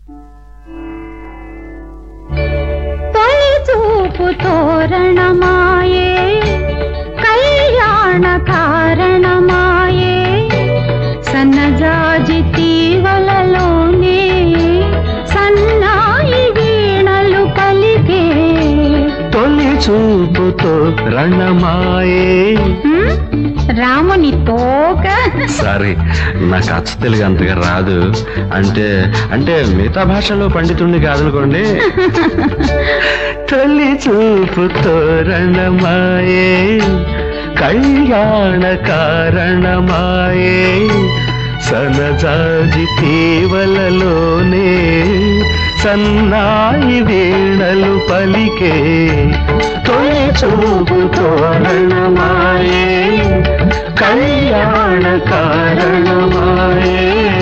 తొలి చూపు తోరణమాయే కళ్యాణ కారణమాయే సన్నజాజి తీవలలోనే సన్నాయి వీణలు పలికే తొలి చూపుతో రణమాయే హ్మ్? రాముని తోక సారీ నాకు అచ్చ తెలుగు అంతగా రాదు అంటే అంటే మిగతా భాషలో పండితుడిని కాదనుకోండి తొలి చూపుతో రణమాయే కళ్యాణ కారణమాయే సనజాజి తీవలలోనే సన్నాయి వీణలు పలికే తొలి చూపుతో రణమాయే కళ్యాణ కారణమాయే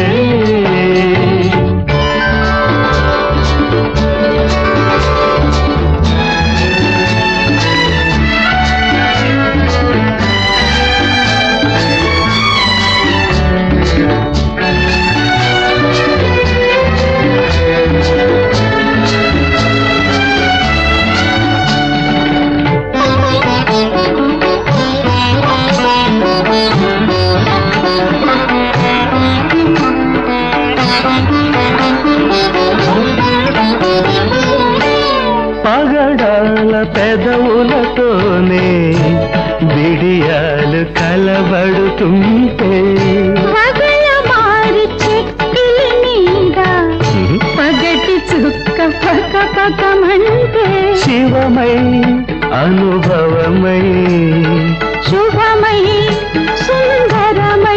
పగడాల పెదవులతోనే బిడియాలు కలబడుతుంటే పగల మారి చెక్కిలి మీద పగటి చుక్క పక పకమంటే శివమై అనుభవమై శుభమై సుందరమై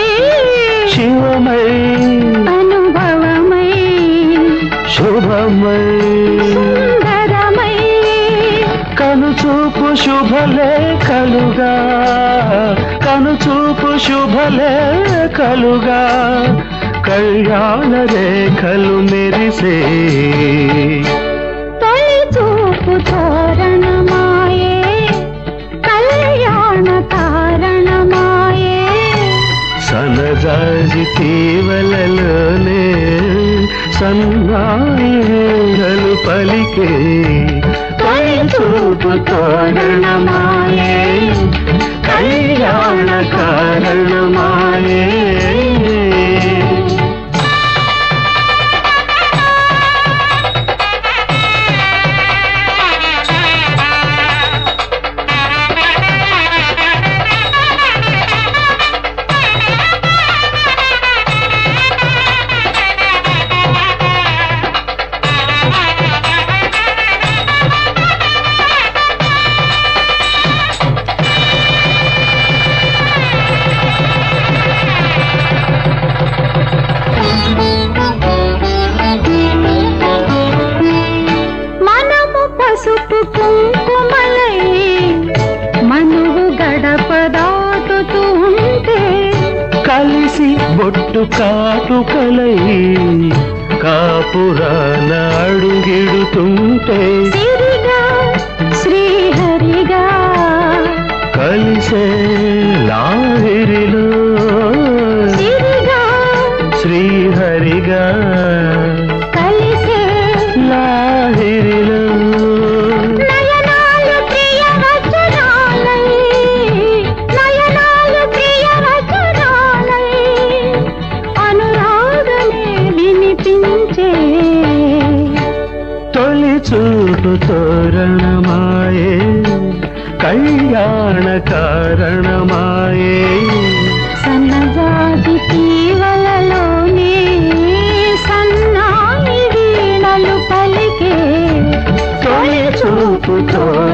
శివమై అనుభవమై శుభమై సుందరమై కనుచూపు శుభలేఖలుగా కనుచూపు శుభలేఖలుగా కళ్యాణ రేఖలు మెరిసే తొలి చూపు తోరణమాయే కళ్యాణ కారణమాయే సనజాజి తీవలలోనే సన్నాయిలు పలికే తొలి చూపు తోరణమాయే కళ్యాణ కారణమాయే మనము పసుపు కుంకుమలై మనువు గడప దాటుతూ ఉంటే కలిసి బొట్టు కాటుకలై కాపురాన అడుగిడుతుంటే సిరిగా శ్రీహరిగా కలిసే లాహిరిలో సిరిగా శ్రీహరిగా కలిసే లాహిరిలో నయనాలు ప్రియ వచనాలై నయనాలు ప్రియ వచనాలై అనురాగమే వినిపించే తొలి చూపు తోరణమాయే కళ్యాణ కారణమాయే సన్నజాజి తీవలలోనే సన్నాయి వీణలు పలికే తొలి చూపు తోరణమాయే